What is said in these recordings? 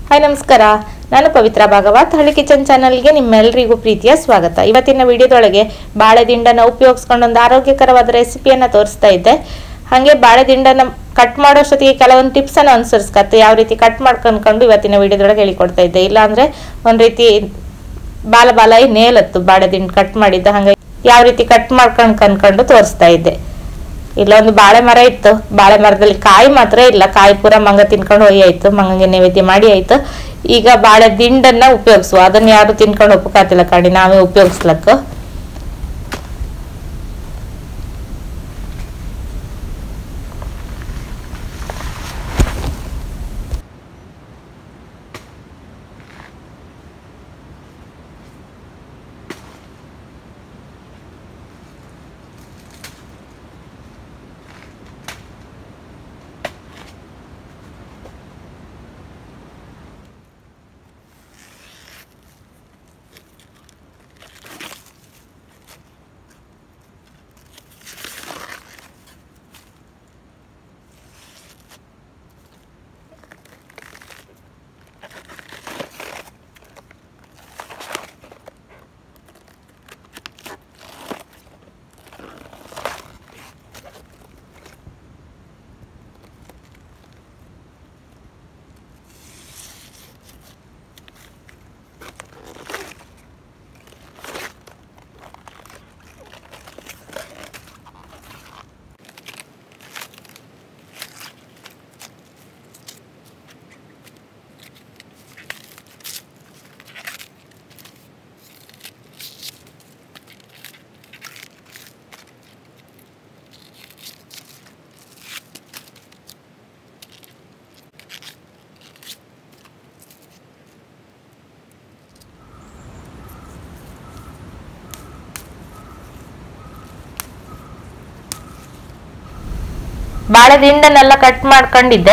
hi ನಮಸ್ಕಾರ ನಾನು ಪವಿತ್ರ ಭಾಗವತ್ ಹಳ್ಳಿ ಕಿಚನ್ ಚಾನಲ್ಗೆ ನಿಮ್ಮೆಲ್ಲರಿಗೂ ಪ್ರೀತಿಯ ಸ್ವಾಗತ ಇವತ್ತಿನ ವಿಡಿಯೋದೊಳಗೆ ಬಾಳೆದಿಂಡನ ಉಪಯೋಗಿಸ್ಕೊಂಡು ಒಂದು ಆರೋಗ್ಯಕರವಾದ ರೆಸಿಪಿಯನ್ನು ತೋರಿಸ್ತಾ ಇದ್ದೆ ಹಾಗೆ ಬಾಳೆದಿಂಡನ ಕಟ್ ಮಾಡೋಷ್ಟೊತ್ತಿಗೆ ಕೆಲವೊಂದು ಟಿಪ್ಸನ್ನು ಅನುಸರಿಸ್ಕತ್ತೆ ಯಾವ ರೀತಿ ಕಟ್ ಮಾಡ್ಕೊಂಡ್ಕೊಂಡು ಇವತ್ತಿನ ವಿಡಿಯೋದೊಳಗೆ ಹೇಳಿಕೊಡ್ತಾ ಇದ್ದೆ ಇಲ್ಲಾಂದ್ರೆ ಒಂದು ರೀತಿ ಬಾಲ ಬಾಲ ನೇಲತ್ತು ಬಾಳೆದಿಂಡು ಕಟ್ ಮಾಡಿದ್ದು ಹಾಗೆ ಯಾವ ರೀತಿ ಕಟ್ ಮಾಡ್ಕೊಂಡು ಕನ್ಕೊಂಡು ತೋರಿಸ್ತಾ ಇದ್ದೆ ಇಲ್ಲೊಂದು ಬಾಳೆ ಮರ ಇತ್ತು ಬಾಳೆ ಮರದಲ್ಲಿ ಕಾಯಿ ಮಾತ್ರ ಇಲ್ಲ ಕಾಯಿ ಪೂರ ಮಂಗ ತಿನ್ಕೊಂಡು ಹೋಗಿ ಆಯ್ತು ಮಂಗಂಗೆ ನೈವೇದ್ಯ ಮಾಡಿ ಆಯ್ತು ಈಗ ಬಾಳೆ ದಿಂಡನ್ನ ಉಪಯೋಗಿಸುವ ಅದನ್ನ ಯಾರು ತಿನ್ಕೊಂಡು ಒಪ್ಪಕಾತಿಲ್ಲ ಕಾಣಿ ನಾವೇ ಉಪಯೋಗಿಸ್ಲಕ್ಕ ಬಾಳೆ ದಿಂಡನ್ನೆಲ್ಲ ಕಟ್ ಮಾಡ್ಕೊಂಡಿದ್ದೆ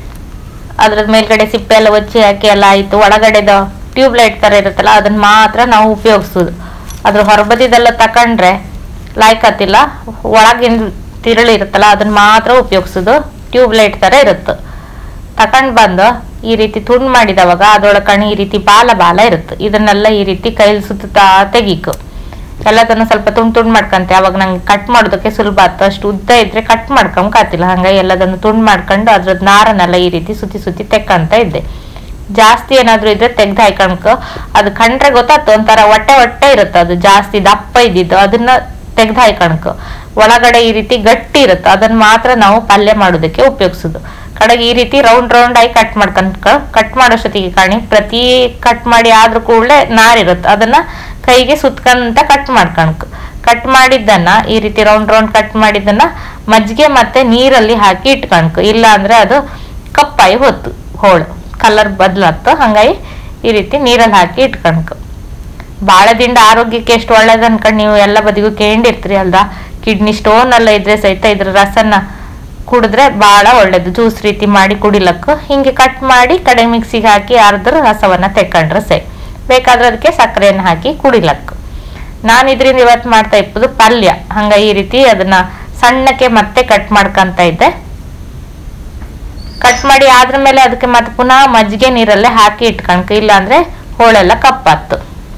ಅದ್ರ ಮೇಲ್ಗಡೆ ಸಿಪ್ಪೆ ಎಲ್ಲ ಒಚ್ಚಿ ಹಾಕಿ ಎಲ್ಲ ಆಯ್ತು ಒಳಗಡೆದ ಟ್ಯೂಬ್ ಲೈಟ್ ತರ ಇರುತ್ತಲ್ಲ ಅದನ್ನ ಮಾತ್ರ ನಾವು ಉಪಯೋಗಿಸೋದು ಅದ್ರ ಹೊರಬದಿದೆಲ್ಲ ತಕೊಂಡ್ರೆ ಲಾಯ್ಕತ್ತಿಲ್ಲ ಒಳಗಿನ ತಿರುಳು ಇರುತ್ತಲ್ಲ ಅದನ್ನ ಮಾತ್ರ ಉಪಯೋಗಿಸೋದು ಟ್ಯೂಬ್ ಲೈಟ್ ತರ ಇರುತ್ತೆ ತಕೊಂಡ್ ಬಂದು ಈ ರೀತಿ ತುಂಡು ಮಾಡಿದವಾಗ ಅದ್ರೊಳಗೆ ಕಣಿ ಈ ರೀತಿ ಬಾಲ ಬಾಲ ಇರುತ್ತೆ ಇದನ್ನೆಲ್ಲ ಈ ರೀತಿ ಕೈಲಿ ಸುತ್ತಾ ತೆಗೀಕು ಎಲ್ಲದನ್ನು ಸ್ವಲ್ಪ ತುಂಡು ತುಂಡು ಮಾಡ್ಕಂತೆ ಅವಾಗ ನಂಗೆ ಕಟ್ ಮಾಡೋದಕ್ಕೆ ಸುಲಭ ಆಯ್ತು ಅಷ್ಟು ಉದ್ದ ಇದ್ರೆ ಕಟ್ ಮಾಡ್ಕೊಂಬಕಾತಿಲ್ಲ ಹಂಗಾಗಿ ಎಲ್ಲದನ್ನು ತುಂಡು ಮಾಡ್ಕೊಂಡು ಅದ್ರದ್ದು ನಾರನ್ನೆಲ್ಲ ಈ ರೀತಿ ಸುತ್ತಿ ಸುತ್ತಿ ತೆಕ್ಕಂತ ಇದ್ದೆ ಜಾಸ್ತಿ ಏನಾದ್ರೂ ಇದ್ರೆ ತೆಗ್ದು ಹಾಕೊಂಡ್ಕೊ ಅದು ಕಂಡ್ರೆ ಗೊತ್ತಾಗ್ತು ಒಂಥರ ಹೊಟ್ಟೆ ಹೊಟ್ಟೆ ಇರುತ್ತೆ ಅದು ಜಾಸ್ತಿ ದಪ್ಪ ಇದ್ದಿದ್ದು ಅದನ್ನ ತೆಗ್ದು ಹಾಕೊಂಡ್ಕೊ ಒಳಗಡೆ ಈ ರೀತಿ ಗಟ್ಟಿ ಇರುತ್ತೆ ಅದನ್ನ ಮಾತ್ರ ನಾವು ಪಲ್ಯ ಮಾಡೋದಕ್ಕೆ ಉಪಯೋಗಿಸೋದು ಕಡೆಗೆ ಈ ರೀತಿ ರೌಂಡ್ ರೌಂಡ್ ಆಗಿ ಕಟ್ ಮಾಡ್ಕೊಂಡ್ಕೊ ಕಟ್ ಮಾಡೋಷ್ಟೊತ್ತಿಗೆ ಕಾಣಿ ಪ್ರತಿ ಕಟ್ ಮಾಡಿ ಆದ್ರೂ ಕೂಡಲೇ ನಾರಿರುತ್ತೆ ಅದನ್ನ ಕೈಗೆ ಸುತ್ಕಂತ ಕಟ್ ಮಾಡ್ಕಣ್ಕು ಕಟ್ ಮಾಡಿದ್ದನ್ನ ಈ ರೀತಿ ರೌಂಡ್ ರೌಂಡ್ ಕಟ್ ಮಾಡಿದ್ದನ್ನ ಮಜ್ಜಿಗೆ ಮತ್ತೆ ನೀರಲ್ಲಿ ಹಾಕಿ ಇಟ್ಕಣ್ಕು ಇಲ್ಲ ಅಂದ್ರೆ ಅದು ಕಪ್ಪಾಗಿ ಹೊತ್ತು ಹೋಳು ಕಲರ್ ಬದ್ಲತ್ತು ಹಂಗಾಗಿ ಈ ರೀತಿ ನೀರಲ್ಲಿ ಹಾಕಿ ಇಟ್ಕಣ್ಕು ಬಾಳೆದಿಂಡ ಆರೋಗ್ಯಕ್ಕೆ ಎಷ್ಟು ಒಳ್ಳೇದು ಅನ್ಕೊಂಡು ನೀವು ಎಲ್ಲ ಬದಿಗೂ ಕೇಳಿರ್ತೀರಿ ಅಲ್ದ ಕಿಡ್ನಿ ಸ್ಟೋನ್ ಎಲ್ಲ ಇದ್ರೆ ಸಹಿತ ಇದ್ರ ರಸನ ಕುಡಿದ್ರೆ ಬಹಳ ಒಳ್ಳೇದು ಜ್ಯೂಸ್ ರೀತಿ ಮಾಡಿ ಕುಡಿಲಕ್ಕು ಹಿಂಗೆ ಕಟ್ ಮಾಡಿ ಕಡೆ ಮಿಕ್ಸಿಗೆ ಹಾಕಿ ಅರ್ದ್ರ ರಸವನ್ನ ತೆಕ್ಕೊಂಡ್ರೆ ಸೈ ಬೇಕಾದ್ರೆ ಅದಕ್ಕೆ ಸಕ್ಕರೆಯನ್ನು ಹಾಕಿ ಕುಡಿಲಕ್ಕು ನಾನು ಇದರಿಂದ ಇವತ್ತು ಮಾಡ್ತಾ ಇಪ್ಪದು ಪಲ್ಯ ಹಂಗ ಈ ರೀತಿ ಅದನ್ನ ಸಣ್ಣಕ್ಕೆ ಮತ್ತೆ ಕಟ್ ಮಾಡ್ಕೊಂತ ಇದ್ದೆ ಕಟ್ ಮಾಡಿ ಆದ್ರ ಮೇಲೆ ಅದಕ್ಕೆ ಮತ್ತೆ ಪುನಃ ಮಜ್ಜಿಗೆ ನೀರಲ್ಲೇ ಹಾಕಿ ಇಟ್ಕಣ್ಕ ಇಲ್ಲ ಅಂದ್ರೆ ಹೋಳೆಲ್ಲ ಕಪ್ಪಾತ್ತು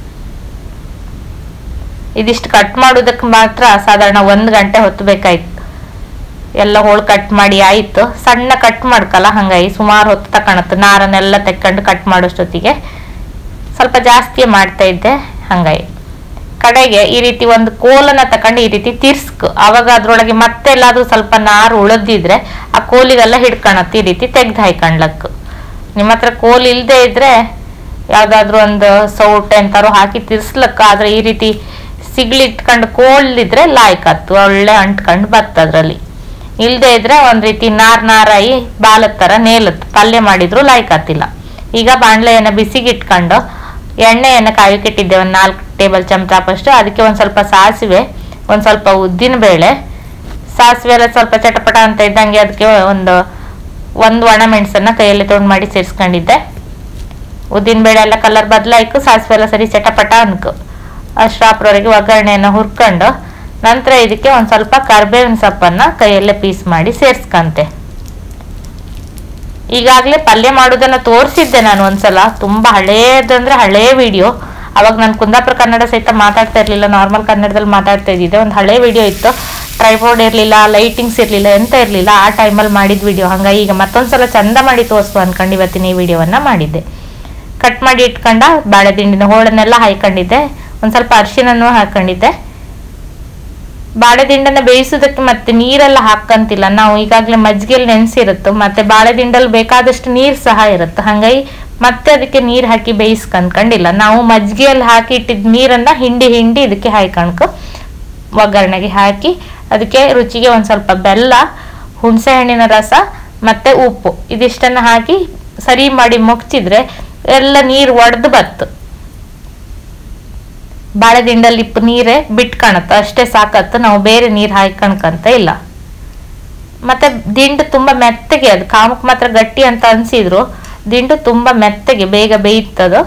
ಇದಿಷ್ಟು ಕಟ್ ಮಾಡೋದಕ್ಕೆ ಮಾತ್ರ ಸಾಧಾರಣ ಒಂದು ಗಂಟೆ ಹೊತ್ತು ಬೇಕಾಯ್ತು ಎಲ್ಲ ಹೋಳು ಕಟ್ ಮಾಡಿ ಆಯ್ತು ಸಣ್ಣ ಕಟ್ ಮಾಡ್ಕಲ್ಲ ಹಂಗಾಗಿ ಸುಮಾರು ಹೊತ್ತು ತಕೊಳತ್ತು ನಾರನ್ನೆಲ್ಲ ತೆಕ್ಕೊಂಡು ಕಟ್ ಮಾಡೋಷ್ಟೊತ್ತಿಗೆ ಸ್ವಲ್ಪ ಜಾಸ್ತಿ ಮಾಡ್ತಾ ಇದ್ದೆ ಹಂಗಾಗಿ ಕಡೆಗೆ ಈ ರೀತಿ ಒಂದು ಕೋಲನ್ನ ತಕೊಂಡು ಈ ರೀತಿ ತಿರ್ಸ್ಕು ಅವಾಗ ಅದ್ರೊಳಗೆ ಮತ್ತೆ ಎಲ್ಲಾದ್ರೂ ಸ್ವಲ್ಪ ನಾರು ಉಳಿದಿದ್ರೆ ಆ ಕೋಲಿಗೆಲ್ಲ ಹಿಡ್ಕೊಳತ್ತು ಈ ರೀತಿ ತೆಗ್ದು ಹಾಯ್ಕೊಂಡ್ಲಕ್ಕು ನಿಮ್ಮ ಹತ್ರ ಕೋಲ್ ಇಲ್ದೇ ಇದ್ರೆ ಯಾವ್ದಾದ್ರು ಒಂದು ಸೌಟೆ ಅಂತಾರು ಹಾಕಿ ತಿರ್ಸ್ಲಕ್ಕ ಆದ್ರೆ ಈ ರೀತಿ ಸಿಗ್ಲಿಟ್ಕೊಂಡು ಕೋಲ್ದಿದ್ರೆ ಲಾಯ್ಕತ್ತು ಒಳ್ಳೆ ಅಂಟ್ಕೊಂಡು ಬತ್ತ ಅದ್ರಲ್ಲಿ ಇಲ್ದೇ ಇದ್ರೆ ಒಂದ್ ರೀತಿ ನಾರ್ ನಾರಾಯಿ ಬಾಲದ ತರ ನೇಲತ್ ಪಲ್ಯ ಮಾಡಿದ್ರು ಲಾಯ್ಕತ್ತಿಲ್ಲ ಈಗ ಬಾಣ್ಲೆಯನ್ನ ಬಿಸಿಗೆ ಇಟ್ಕೊಂಡು ಎಣ್ಣೆಯನ್ನು ಕಾಯಕ್ಕಿಟ್ಟಿದ್ದೆ ಒಂದು ನಾಲ್ಕು ಟೇಬಲ್ ಚಮಚಪಷ್ಟು ಅದಕ್ಕೆ ಒಂದು ಸ್ವಲ್ಪ ಸಾಸಿವೆ ಒಂದು ಸ್ವಲ್ಪ ಉದ್ದಿನ ಬೇಳೆ ಸಾಸಿವೆ ಎಲ್ಲ ಸ್ವಲ್ಪ ಚಟಪಟ ಅಂತ ಇದ್ದಂಗೆ ಅದಕ್ಕೆ ಒಂದು ಒಂದು ಒಣ ಮೆಣಸನ್ನ ಕೈಯಲ್ಲಿ ತೊಗೊಂಡು ಮಾಡಿ ಸೇರಿಸ್ಕೊಂಡಿದ್ದೆ ಉದ್ದಿನ ಬೇಳೆ ಎಲ್ಲ ಕಲರ್ ಬದಲಾಯ್ಕು ಸಾಸಿವೆ ಎಲ್ಲ ಸರಿ ಚಟಪಟ ಅನ್ಕು ಅಷ್ಟಾಪ್ರವರೆಗೆ ಒಗ್ಗರಣೆಯನ್ನು ಹುರ್ಕೊಂಡು ನಂತರ ಇದಕ್ಕೆ ಒಂದು ಸ್ವಲ್ಪ ಕರ್ಬೇವಿನ ಸೊಪ್ಪನ್ನ ಕೈಯಲ್ಲೇ ಪೀಸ್ ಮಾಡಿ ಸೇರಿಸ್ಕಂತೆ ಈಗಾಗಲೇ ಪಲ್ಯ ಮಾಡೋದನ್ನ ತೋರಿಸಿದ್ದೆ ನಾನು ಒಂದ್ಸಲ ತುಂಬಾ ಹಳೇದಂದ್ರೆ ಹಳೇ ವಿಡಿಯೋ ಅವಾಗ ನಾನು ಕುಂದಾಪುರ ಕನ್ನಡ ಸಹಿತ ಮಾತಾಡ್ತಾ ಇರ್ಲಿಲ್ಲ ನಾರ್ಮಲ್ ಕನ್ನಡದಲ್ಲಿ ಮಾತಾಡ್ತಾ ಇದ್ದಿದ್ದೆ ಒಂದು ಹಳೆ ವಿಡಿಯೋ ಇತ್ತು ಟ್ರೈಬೋರ್ಡ್ ಇರಲಿಲ್ಲ ಲೈಟಿಂಗ್ಸ್ ಇರಲಿಲ್ಲ ಎಂತ ಇರಲಿಲ್ಲ ಆ ಟೈಮಲ್ಲಿ ಮಾಡಿದ ವಿಡಿಯೋ ಹಂಗಾಗಿ ಈಗ ಮತ್ತೊಂದ್ಸಲ ಚಂದ ಮಾಡಿ ತೋರಿಸು ಅನ್ಕೊಂಡು ಇವತ್ತಿನ ಈ ವಿಡಿಯೋವನ್ನ ಮಾಡಿದ್ದೆ ಕಟ್ ಮಾಡಿ ಇಟ್ಕೊಂಡ ಬಾಳೆ ದಿಂಡಿನ ಹೋಳನ್ನೆಲ್ಲ ಹಾಕೊಂಡಿದ್ದೆ ಒಂದ್ ಸ್ವಲ್ಪ ಅರಿಶಿನೂ ಹಾಕೊಂಡಿದ್ದೆ ಬಾಳೆ ದಿಂಡನ್ನ ಬೇಯಿಸೋದಕ್ಕೆ ಮತ್ತೆ ನೀರೆಲ್ಲ ಹಾಕಂತಿಲ್ಲ ನಾವು ಈಗಾಗಲೇ ಮಜ್ಜಿಗೆಯಲ್ಲಿ ನೆನೆಸಿರುತ್ತೆ ಮತ್ತೆ ಬಾಳೆ ದಿಂಡಲ್ಲಿ ಬೇಕಾದಷ್ಟು ನೀರು ಸಹ ಇರುತ್ತೆ ಹಾಗಾಗಿ ಮತ್ತೆ ಅದಕ್ಕೆ ನೀರು ಹಾಕಿ ಬೇಯಿಸ್ಕೊಂಡ್ಕೊಂಡಿಲ್ಲ ನಾವು ಮಜ್ಜಿಗೆಯಲ್ಲಿ ಹಾಕಿ ಇಟ್ಟಿದ್ದ ನೀರನ್ನ ಹಿಂಡಿ ಹಿಂಡಿ ಇದಕ್ಕೆ ಹಾಯ್ಕಣ್ಕು ಒಗ್ಗರಣೆಗೆ ಹಾಕಿ ಅದಕ್ಕೆ ರುಚಿಗೆ ಒಂದ್ ಸ್ವಲ್ಪ ಬೆಲ್ಲ ಹುಣಸೆ ಹಣ್ಣಿನ ರಸ ಮತ್ತೆ ಉಪ್ಪು ಇದಿಷ್ಟನ್ನ ಹಾಕಿ ಸರಿ ಮಾಡಿ ಮುಗ್ಚಿದ್ರೆ ಎಲ್ಲ ನೀರು ಒಡೆದು ಬತ್ತು ಬಾಳೆ ದಿಂಡಲ್ಲಿ ಇಪ್ಪ ನೀರೇ ಬಿಟ್ಕಣತ್ತ ಅಷ್ಟೇ ಸಾಕತ್ತು ನಾವು ಬೇರೆ ನೀರು ಹಾಯ್ಕಣ್ಕಂತ ಇಲ್ಲ ಮತ್ತೆ ದಿಂಡು ತುಂಬಾ ಮೆತ್ತಗೆ ಅದು ಕಾಮಕ್ ಮಾತ್ರ ಗಟ್ಟಿ ಅಂತ ಅನ್ಸಿದ್ರು ದಿಂಡು ತುಂಬಾ ಮೆತ್ತಗೆ ಬೇಗ ಬೇಯುತ್ತದು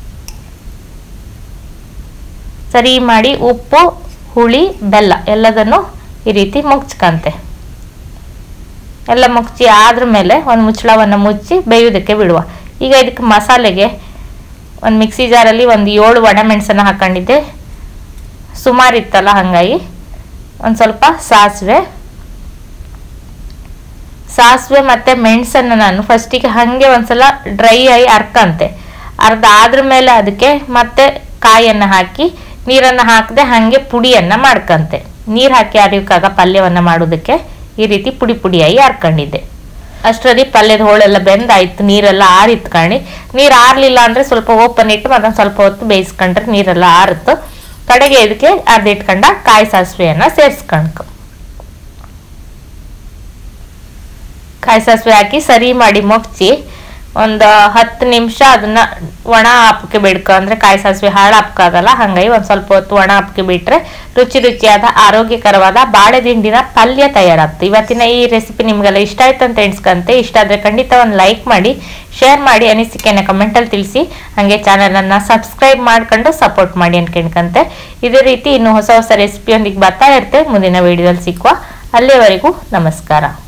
ಸರಿ ಮಾಡಿ ಉಪ್ಪು ಹುಳಿ ಬೆಲ್ಲ ಎಲ್ಲದನ್ನು ಈ ರೀತಿ ಮುಗ್ಚ್ಕಂತೆ ಎಲ್ಲ ಮುಗ್ಚಿ ಆದ್ರ ಮೇಲೆ ಒಂದು ಮುಚ್ಚಳವನ್ನು ಮುಚ್ಚಿ ಬೇಯೋದಕ್ಕೆ ಬಿಡುವ ಈಗ ಇದಕ್ಕೆ ಮಸಾಲೆಗೆ ಒಂದು ಮಿಕ್ಸಿ ಜಾರಲ್ಲಿ ಒಂದು ಏಳು ಒಣಮೆಣಸನ್ನ ಹಾಕೊಂಡಿದ್ದೆ ಸುಮಾರು ಇತ್ತಲ್ಲ ಹಾಗಾಗಿ ಒಂದು ಸ್ವಲ್ಪ ಸಾಸಿವೆ ಸಾಸಿವೆ ಮತ್ತೆ ಮೆಣಸನ್ನ ನಾನು ಫಸ್ಟಿಗೆ ಹಾಗೆ ಒಂದ್ಸಲ ಡ್ರೈ ಆಗಿ ಅರ್ಕಂತೆ ಅರ್ಧ ಆದ್ರ ಮೇಲೆ ಅದಕ್ಕೆ ಮತ್ತೆ ಕಾಯನ್ನ ಹಾಕಿ ನೀರನ್ನ ಹಾಕದೆ ಹಾಗೆ ಪುಡಿಯನ್ನ ಮಾಡ್ಕಂತೆ ನೀರ್ ಹಾಕಿ ಅರಿಯೋಕ್ಕಾಗ ಪಲ್ಯವನ್ನ ಮಾಡೋದಕ್ಕೆ ಈ ರೀತಿ ಪುಡಿ ಪುಡಿಯಾಗಿ ಹರ್ಕೊಂಡಿದ್ದೆ ಅಷ್ಟರಲ್ಲಿ ಪಲ್ಯದ ಹೋಳೆಲ್ಲ ಬೆಂದಾಯ್ತು ನೀರೆಲ್ಲ ಆರಿತ್ಕಣಿ ನೀರು ಆರ್ಲಿಲ್ಲ ಅಂದ್ರೆ ಸ್ವಲ್ಪ ಓಪನ್ ಇಟ್ಟು ಮತ್ತೊಂದು ಸ್ವಲ್ಪ ಹೊತ್ತು ಬೇಯಿಸ್ಕೊಂಡ್ರೆ ನೀರೆಲ್ಲ ಆರುತ್ತು ಕಡೆಗೆ ಇದಕ್ಕೆ ಅರ್ಧ ಇಟ್ಕೊಂಡ ಕಾಯಿ ಸಾಸಿವೆಯನ್ನ ಸೇರಿಸ್ಕೊಂಡ್ಕು ಕಾಯಿ ಸಾಸಿವೆ ಹಾಕಿ ಸರಿ ಮಾಡಿ ಮುಗ್ಚಿ ಒಂದು ಹತ್ತು ನಿಮಿಷ ಅದನ್ನ ಒಣ ಹಾಪಕ್ಕೆ ಬಿಡ್ಕೊ ಅಂದ್ರೆ ಕಾಯಿ ಸಾಸಿವೆ ಹಾಳು ಹಾಪಕ್ಕಾಗಲ್ಲ ಹಂಗಾಗಿ ಒಂದ್ ಸ್ವಲ್ಪ ಹೊತ್ತು ಒಣ ಹಾಪಕ್ಕೆ ಬಿಟ್ರೆ ರುಚಿ ರುಚಿಯಾದ ಆರೋಗ್ಯಕರವಾದ ಬಾಳೆ ದಿಂಡಿನ ಪಲ್ಯ ತಯಾರಾಗ್ತದೆ ಇವತ್ತಿನ ಈ ರೆಸಿಪಿ ನಿಮ್ಗೆಲ್ಲ ಇಷ್ಟ ಆಯ್ತು ಅಂತ ಎಣಿಸ್ಕಂತೆ ಇಷ್ಟ ಆದ್ರೆ ಖಂಡಿತ ಒಂದು ಲೈಕ್ ಮಾಡಿ ಶೇರ್ ಮಾಡಿ ಅನಿಸಿಕೆನ ಕಮೆಂಟಲ್ಲಿ ತಿಳಿಸಿ ಹಾಗೆ ಚಾನಲನ್ನು ಸಬ್ಸ್ಕ್ರೈಬ್ ಮಾಡ್ಕೊಂಡು ಸಪೋರ್ಟ್ ಮಾಡಿ ಅನ್ಕೊಂಡ್ಕಂತೆ ಇದೇ ರೀತಿ ಇನ್ನು ಹೊಸ ಹೊಸ ರೆಸಿಪಿಯೊಂದಿಗೆ ಬರ್ತಾ ಇರ್ತೇವೆ ಮುಂದಿನ ವಿಡಿಯೋದಲ್ಲಿ ಸಿಕ್ಕುವ ಅಲ್ಲಿಯವರೆಗೂ ನಮಸ್ಕಾರ